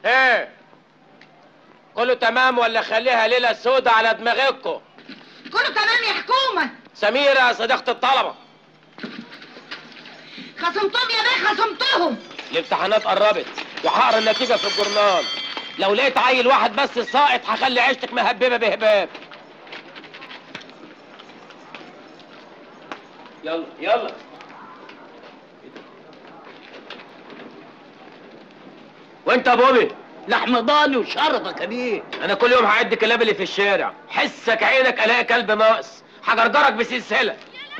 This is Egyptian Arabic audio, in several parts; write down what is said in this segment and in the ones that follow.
ايه كله تمام ولا خليها ليله سودة على دماغكم كله تمام يا حكومة سميرة صديقة الطلبة خصمتهم يا بيه خصمتهم الامتحانات قربت وهقرا النتيجة في الجورنال لو لقيت عيل واحد بس ساقط هخلي عيشتك مهببة بهباب يلا يلا وانت يا بوبي لحم ضاني وشرفك يا بيه انا كل يوم هعد الكلاب اللي في الشارع حسك عينك الاقي كلب ناقص هجرجرك بسلسله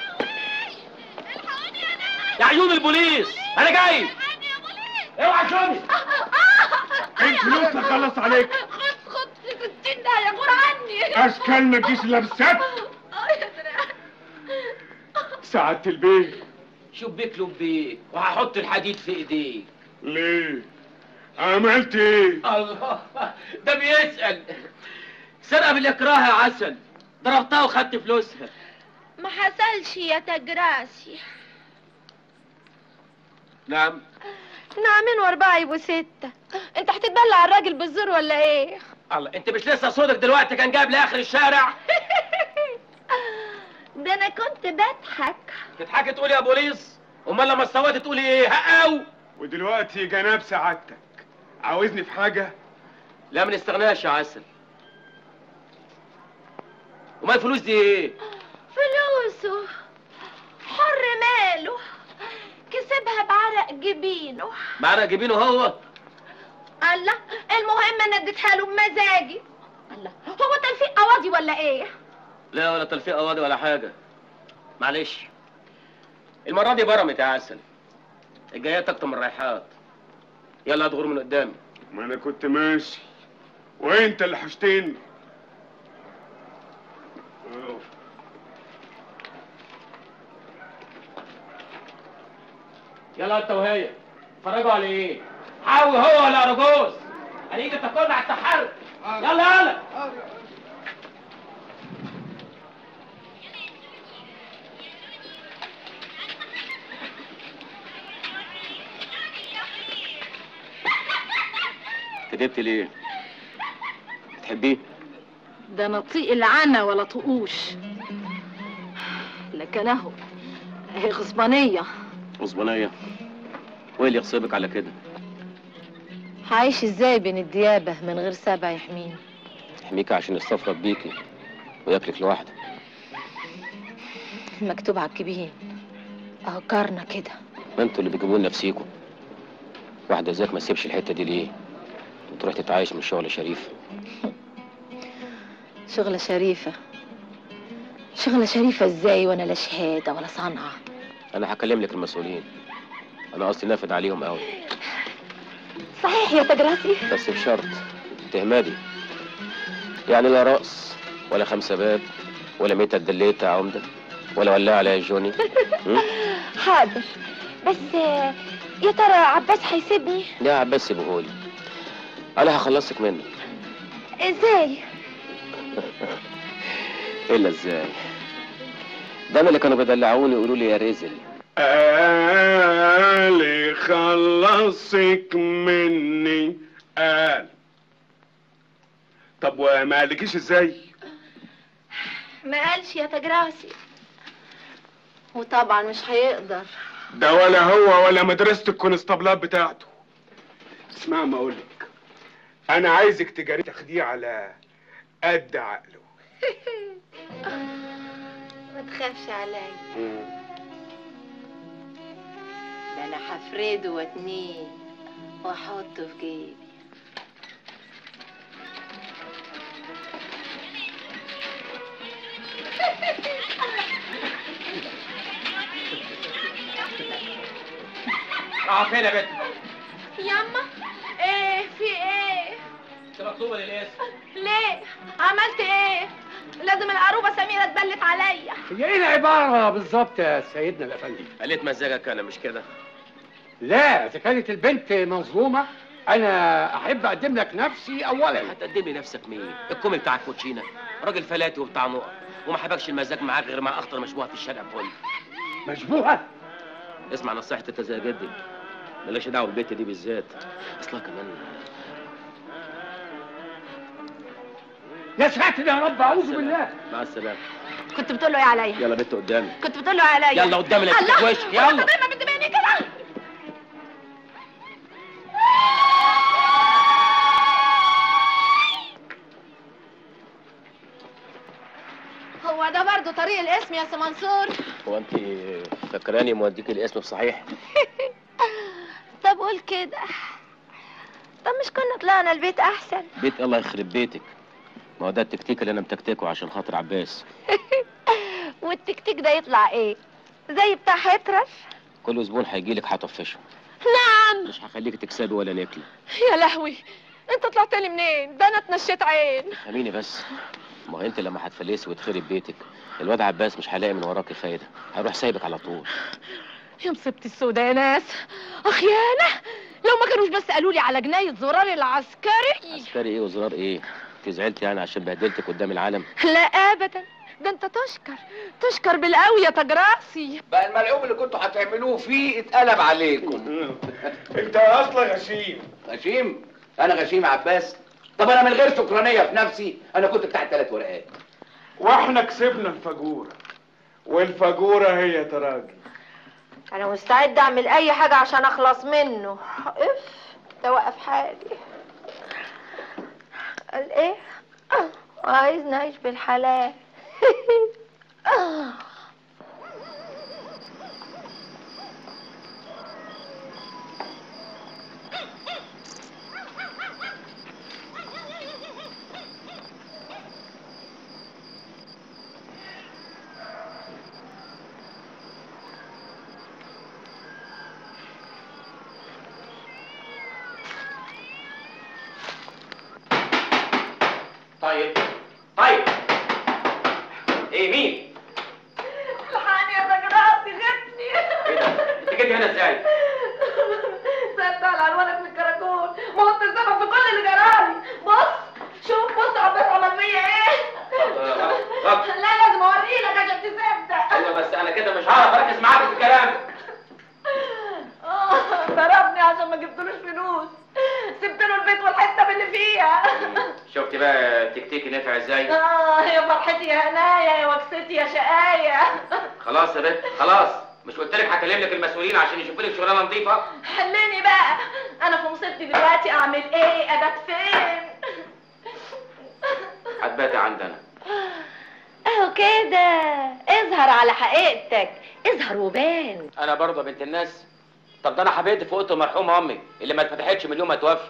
يا عيون البوليس انا جاي اوعى شوفي الفلوس تخلص عليك خد خد في ستين ده يا غور عني اشكال ما تجيش لابسات آه يا دراع. سعادة البيه شبيك لبيك وهحط الحديد في ايديك ليه عملت ايه الله ده بيسأل سرقة بالاكراه يا عسل ضربتها وخدت فلوسها ما حصلش يا تجراسي نعم نعمين واربعة يبقوا ستة انت هتتبلع الراجل بالزور ولا ايه؟ الله انت مش لسه صوتك دلوقتي كان جايب لاخر الشارع ده انا كنت بضحك تضحكي تقولي يا بوليس امال لما استويت تقولي ايه هقاو ودلوقتي جناب سعادتك عاوزني في حاجة لا ما نستغناش يا عسل وما الفلوس دي ايه فلوسه حر ماله كسبها بعرق جبينه معرق جبينه هو الله المهم انا اديتها له بمزاجي الله هو تلفيق قواضي ولا ايه؟ لا ولا تلفيق قواضي ولا حاجة معلش المرة دي برمت يا عسل الجايات اكتر من الرايحات يلا ادغر من قدامي ما انا كنت ماشي وانت اللي حشتني يلا انت وهي اتفرجوا على ايه حاوي هو ولا ارجوز هنيجي تاكلنا على التحرك يلا يلا كدبت ليه بتحبيه ده انا طيق العنا ولا طقوش لكن اهو هي غصبانيه غصبانية وايه اللي يغصبك على كده هعيش ازاي بين الديابه من غير سبع يحميني يحميك عشان يستفرد بيكي وياكلك لوحده مكتوب على الكبير اهو كارنا كده ما انتوا اللي بتجيبوا لنا نفسيكم واحدة زيك ما تسيبش الحتة دي ليه وتروح تتعايش من شغل شريف شغله شريفه شغله شريفه ازاي وانا لا شهاده ولا صنعه انا هكلم لك المسؤولين انا قصدي نافد عليهم قوي صحيح يا تجراسي بس بشرط تهمدي يعني لا رقص ولا خمسة باب ولا ميتة دليتة عمدة ولا ولاعة عليها جوني م? حاضر بس آه، يا ترى عباس هيسيبني يا عباس سيبهولي انا هخلصك منه ازاي الا ازاي ده أنا اللي كانوا بيدلعوني يقولوا لي يا رزل قال خلصك مني قال طب وما قالكيش ازاي ما قالش يا تجراسي وطبعا مش هيقدر ده ولا هو ولا مدرسة الكونستابلات بتاعته اسمع ما اقولك انا عايزك تجاري تاخديه على قد عقله ما تخافش عليا ده انا هفرده واتنيه واحطه في جيبي راح فين يا بنت ياما ايه في ايه انت مكتوبة للاسم ليه عملت ايه لازم العروبه سميره تبلت عليا هي ايه العبارة بالظبط يا سيدنا الافندي؟ قلت مزاجك انا مش كده لا اذا كانت البنت مظلومة انا احب اقدم لك نفسي اولا هتقدم لي نفسك مين الكومي بتاع الكوتشينه راجل فلاتي وبتاع نقط وما حبكش المزاج معاك غير مع اخطر مشبوهه في الشارع كله مشبوهة اسمع نصيحتي انت زي جدي مالكش دعوه بالبيت دي بالذات اصلها كمان يا ساتر يا رب اعوذ بالله مع السلامه كنت بتقول له ايه عليا يلا بنت قدامي كنت بتقول له ايه عليا يلا قدامي لا الله تفتح وشك وانت يلا دايما بتبيني كده هو ده برضه طريق الاسم يا سي منصور هو انت فاكراني موديك الاسم بصحيح طب قول كده طب مش كنا طلعنا البيت احسن بيت الله يخرب بيتك ما هو ده التكتيك اللي انا متكتكه عشان خاطر عباس والتكتيك ده يطلع ايه زي بتاع حترف كل زبون هيجي لك هطفشه نعم مش هخليك تكسبي ولا نكله يا لهوي انت طلعت لي منين ده انا اتنشيت عين فهميني بس ما هو انت لما هتفلسي وتخرب بيتك الواد عباس مش هيلاقي من وراكي فايده هيروح سايبك على طول يا مصيبتي السودا يا ناس اخيانه لو ما كانوش بس قالوا لي على جنايه زرار العسكري عسكري ايه وزرار ايه انت زعلتي يعني عشان بهدلتك قدام العالم لا ابدا ده انت تشكر تشكر بالقوي يا تجراسي بقى الملعوب اللي كنتوا هتعملوه فيه اتقلب عليكم انت اصلا غشيم غشيم انا غشيم يا عباس طب انا من غير شكرانيه في نفسي انا كنت بتاع الثلاث ورقات واحنا كسبنا الفجوره والفجوره هي تراجي انا مستعد اعمل اي حاجه عشان اخلص منه اف توقف حالي قال ايه آه، عايز نعيش بالحلال طيب طيب ايه مين الحقني يا تجراسي غبني ايه ده انت جيت هنا ازاي سألت على عنوانك من الكراكون ما هو انت السبب في كل اللي جرالي بص شوف بص عباس عمل فيا ايه غلط. لا لازم اوريلك عشان تصدق ايوه بس انا كده مش هعرف اركز معاك في الكلام آه، ضربني عشان ما جبتلوش فلوس سبت له البيت والحته اللي فيها شفت بقى التكتيك نفع ازاي اه يا فرحتي يا هنايا يا وكستي يا شقايا خلاص يا بنت خلاص مش قلت لك هكلم لك المسؤولين عشان يشوفوا لك شغلانه نظيفه حلني بقى انا في مصيبتي دلوقتي اعمل ايه ابات فين هتباتي عندنا اهو كده اظهر على حقيقتك اظهر وبان انا برضه بنت الناس طب ده انا حبيت في اوضه مرحومه امي اللي ما اتفتحتش من يوم ما توفي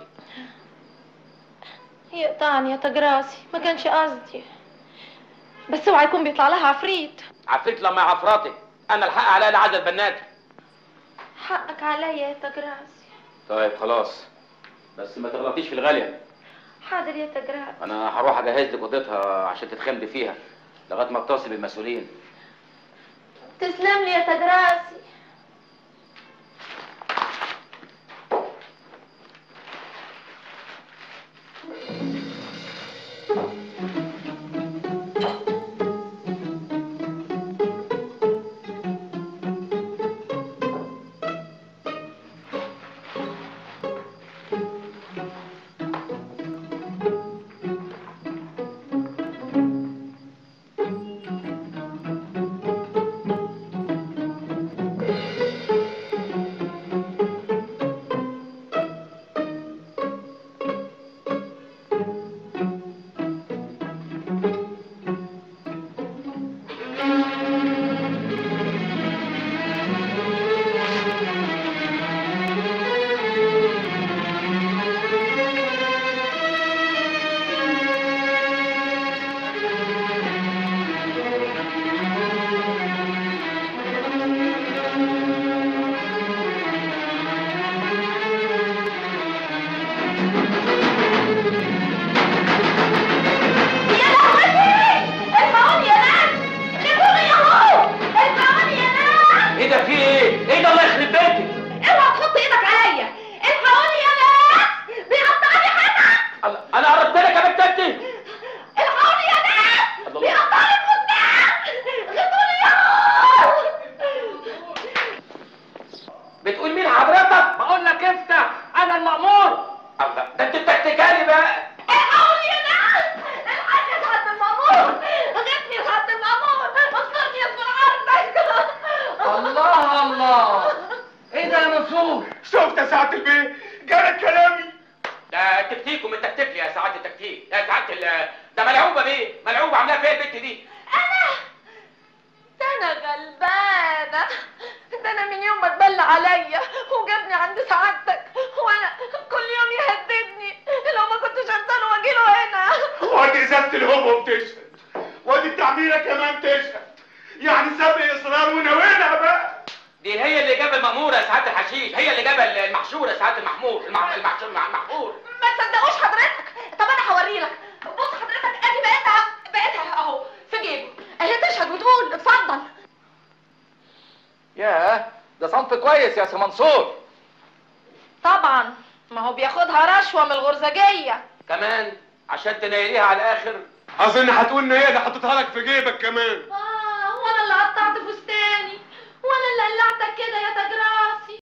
يقطعني يا تجراسي ما كانش قصدي بس اوعى يكون بيطلع لها عفريت عفريت لما عفراتك انا الحق عليا اللي عايز البنات حقك عليا يا تجراسي طيب خلاص بس ما تغلطيش في الغاليه حاضر يا تجراسي انا هروح اجهز لك اوضتها عشان تتخمدي فيها لغايه ما اتصل بالمسؤولين تسلم لي يا تجراسي سعاده البيه جالك كلامي ده تكتيك ومن تكتيك يا سعاده التكتيك يا سعاده ال- ده ملعوبه بيه ملعوبه عاملاها فيا البت دي انا ده انا غلبانه ده انا من يوم ما اتبلى عليا وجابني عند سعادتك وانا كل يوم يهددني لو ما كنتش افضل واجيله هنا وادي ازازه الهوم بتشهد وادي التعميره كمان تشهد يعني سابق اصرار ونوينا بقى دي هي اللي جاب المأمورة يا سعادة الحشيش هي اللي جاب المحشورة يا سعادة المحمور المح... المحشور مع المحمور ما تصدقوش حضرتك طب انا هوري لك بص حضرتك ادي بقيتها بقيتها اهو في جيبي اهي تشهد وتقول اتفضل ياه ده صنف كويس يا سي منصور طبعا ما هو بياخدها رشوه من الغرزجيه كمان عشان تنيليها على الآخر اظن هتقول ان هي اللي حطيتها لك في جيبك كمان اه وانا اللي قطعت فستاني وانا اللي قلعتك كده يا تاج راسي